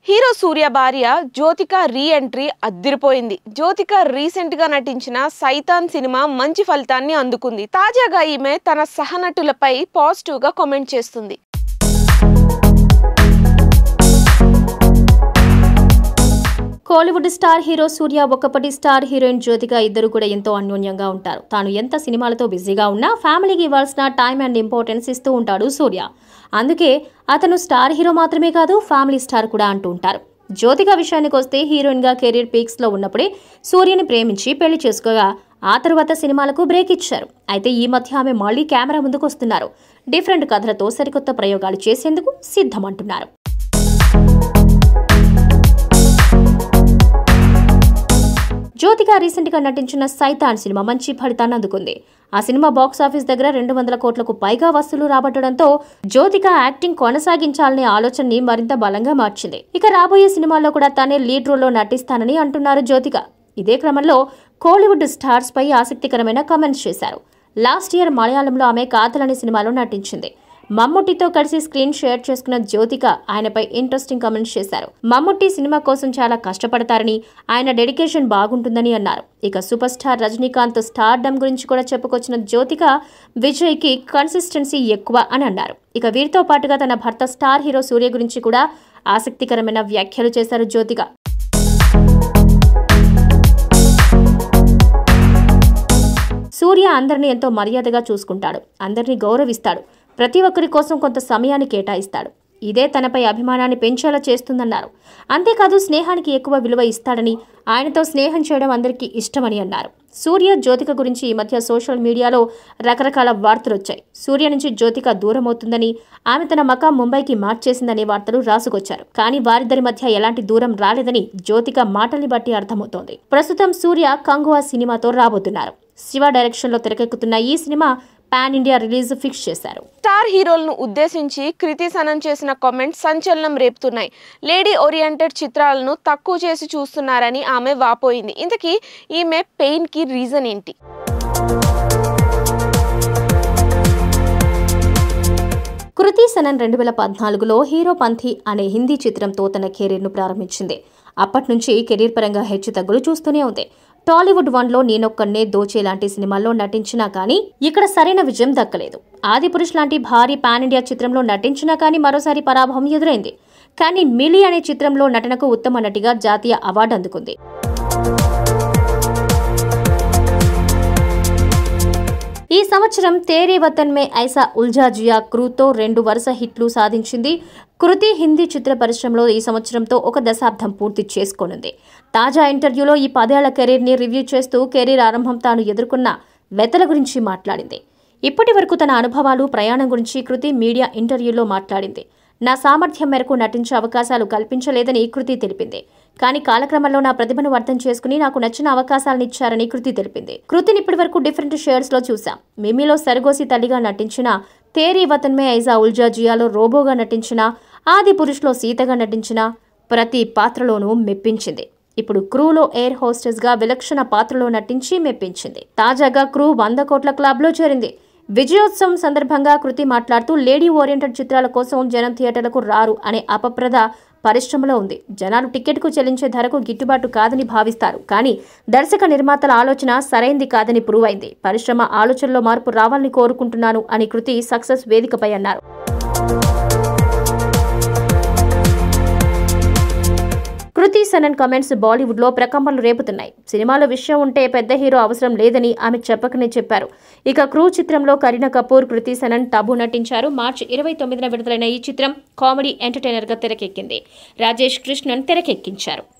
hero Surya భార్య Jyothika re entry అద్దిరిపోయింది Jyothika recent గా నటించిన సైతాన్ సినిమా మంచి ఫలితాన్ని అందుకుంది తాజాగా ఈమె తన సహనటులపై పాజిటివ్ గా కామెంట్ చేస్తుంది కోలీవుడ్ స్టార్ హీరో సూర్య ఒకప్పటి స్టార్ హీరోయిన్ జ్యోతిక ఇద్దరు కూడా ఎంతో అన్యోన్యంగా ఉంటారు తాను ఎంత సినిమాలతో బిజీగా ఉన్నా ఫ్యామిలీకి ఇవ్వాల్సిన టైం అండ్ ఇంపార్టెన్స్ ఇస్తూ ఉంటాడు సూర్య అందుకే అతను స్టార్ హీరో మాత్రమే కాదు ఫ్యామిలీ స్టార్ కూడా అంటూ ఉంటారు జ్యోతిక విషయానికి వస్తే హీరోయిన్ గా కెరీర్ పీక్స్ లో ఉన్నప్పుడే సూర్యని ప్రేమించి పెళ్లి చేసుకోగా ఆ తరువాత సినిమాలకు బ్రేక్ ఇచ్చారు అయితే ఈ మధ్య ఆమె మళ్లీ కెమెరా ముందుకు వస్తున్నారు డిఫరెంట్ కథలతో సరికొత్త ప్రయోగాలు చేసేందుకు సిద్ధమంటున్నారు జ్యోతిక రీసెంట్ గా నటించిన సైతాన్ సినిమా మంచి ఫలితాన్ని అందుకుంది ఆ సినిమా బాక్స్ ఆఫీస్ దగ్గర రెండు వందల కోట్లకు పైగా వసూలు రాబట్టడంతో జ్యోతిక యాక్టింగ్ కొనసాగించాలనే ఆలోచనని మరింత బలంగా మార్చింది ఇక రాబోయే సినిమాల్లో కూడా తానే లీడ్ రోల్లో నటిస్తానని అంటున్నారు జ్యోతిక ఇదే క్రమంలో కోలీవుడ్ స్టార్స్ పై ఆసక్తికరమైన కామెంట్స్ చేశారు లాస్ట్ ఇయర్ మలయాళంలో ఆమె కాతలని సినిమాలో నటించింది మమ్ముట్టితో కలిసి స్క్రీన్ షేర్ చేసుకున్న జ్యోతిక ఆయనపై ఇంట్రెస్టింగ్ కామెంట్స్ చేశారు మమ్ముట్టి సినిమా కోసం చాలా కష్టపడతారని ఆయన డెడికేషన్ బాగుంటుందని అన్నారు ఇక super star Rajinikanth stardom గురించి కూడా చెప్పుకొచ్చిన జ్యోతిక విజయ్కి కన్సిస్టెన్సీ ఎక్కువ అని అన్నారు ఇక వీరితో పాటుగా తన భర్త స్టార్ హీరో సూర్య గురించి కూడా ఆసక్తికరమైన వ్యాఖ్యలు చేశారు జ్యోతిక సూర్య అందరిని ఎంతో మర్యాదగా చూసుకుంటాడు అందరినీ గౌరవిస్తాడు ప్రతి ఒక్కరి కోసం కొంత సమయాన్ని కేటాయిస్తాడు ఇదే తనపై అభిమానాన్ని పెంచేలా చేస్తుందన్నారు అంతేకాదు స్నేహానికి ఎక్కువ విలువ ఇస్తాడని ఆయనతో స్నేహం చేయడం అందరికీ ఇష్టమని అన్నారు సూర్య జ్యోతిక గురించి ఈ మధ్య సోషల్ మీడియాలో రకరకాల వార్తలు వచ్చాయి సూర్య నుంచి జ్యోతిక దూరం అవుతుందని ఆమె తన మకాం ముంబైకి మార్చేసిందనే వార్తలు రాసుకొచ్చారు కానీ వారిద్దరి మధ్య ఎలాంటి దూరం రాలేదని జ్యోతిక మాటల్ని బట్టి అర్థమవుతోంది ప్రస్తుతం సూర్య కంగువా సినిమాతో రాబోతున్నారు శివ డైరెక్షన్ లో తెరకెక్కుతున్న ఈ cinema pan India release fix చేశారు స్టార్ హీరోలను ఉద్దేశించి కృతి సనన్ చేసిన కామెంట్స్ సంచలనం రేపుతున్నాయి లేడీ ఓరియంటెడ్ చిత్రాలను తక్కువ చేసి చూస్తున్నారని ఆమె వాపోయింది ఇంతకీ ఈమె పెయిన్ కి రీజన్ ఏంటి కృతి సనన్ రెండు వేల పద్నాలుగులో హీరో పంథీ అనే హిందీ చిత్రంతో తన కెరీర్ను ప్రారంభించింది అప్పటి నుంచి కెరీర్ పరంగా హెచ్చు తగ్గులు చూస్తూనే ఉంది టాలీవుడ్ వన్లో నేనొక్కనే దోచే లాంటి సినిమాల్లో నటించినా కానీ ఇక్కడ సరైన విజయం దక్కలేదు ఆదిపురుష్ లాంటి భారీ పాన్ ఇండియా చిత్రంలో నటించినా కానీ మరోసారి పరాభవం ఎదురైంది కానీ మిలి అనే చిత్రంలో నటనకు ఉత్తమ నటిగా జాతీయ అవార్డు అందుకుంది ఈ సంవత్సరం తేరే వతన్ మే ఐసా ఉల్జా జియా క్రూతో రెండు వరుస హిట్లు సాధించింది కృతి హిందీ చిత్ర పరిశ్రమలో ఈ సంవత్సరంతో ఒక దశాబ్దం పూర్తి చేసుకోనుంది తాజా ఇంటర్వ్యూలో ఈ పదేళ్ల కెరీర్ని రివ్యూ చేస్తూ కెరీర్ ఆరంభం తాను ఎదుర్కొన్న వెతల గురించి మాట్లాడింది ఇప్పటి వరకు తన అనుభవాలు ప్రయాణం గురించి కృతి మీడియా ఇంటర్వ్యూలో మాట్లాడింది నా సామర్థ్యం మేరకు నటించే అవకాశాలు కల్పించలేదని కృతి తెలిపింది కానీ కాలక్రమంలో నా ప్రతిభను అర్థం చేసుకుని నాకు నచ్చిన అవకాశాలను ఇచ్చారని కృతి తెలిపింది కృతిని ఇప్పటి వరకు డిఫరెంట్ షేడ్స్ లో చూశాం మిమిలో సరగోసి తల్లిగా నటించిన తేరీ వతన్ మే ఐజా ఉల్జా జియాలో రోబోగా నటించిన ఆది పురుష్లో సీతగా నటించిన ప్రతి పాత్రలోనూ మెప్పించింది ఇప్పుడు క్రూలో ఎయిర్ హోస్టెస్ గా విలక్షణ పాత్రలో నటించి మెప్పించింది తాజాగా క్రూ వంద కోట్ల క్లబ్ లో చేరింది విజయోత్సవం సందర్భంగా కృతి మాట్లాడుతూ లేడీ ఓరియంటెడ్ చిత్రాల కోసం జనం థియేటర్లకు రారు అనే అపప్రద పరిశ్రమలో ఉంది జనాలు టికెట్కు చెల్లించే ధరకు గిట్టుబాటు కాదని భావిస్తారు కానీ దర్శక నిర్మాతల ఆలోచన సరైంది కాదని ప్రూవ్ అయింది పరిశ్రమ ఆలోచనలో మార్పు రావాలని కోరుకుంటున్నాను అని కృతి సక్సెస్ వేదికపై అన్నారు కృతి సనన్ కామెంట్స్ బాలీవుడ్ లో ప్రకంపనలు రేపుతున్నాయి సినిమాలో విషయం ఉంటే పెద్ద హీరో అవసరం లేదని ఆమె చెప్పకనే చెప్పారు ఇక క్రూ చిత్రంలో కరీనా కపూర్ కృతి సనన్ టబు నటించారు మార్చి ఇరవై తొమ్మిదిన విడుదలైన ఈ చిత్రం కామెడీ ఎంటర్టైనర్ గా తెరకెక్కింది రాజేష్ కృష్ణన్ తెరకెక్కించారు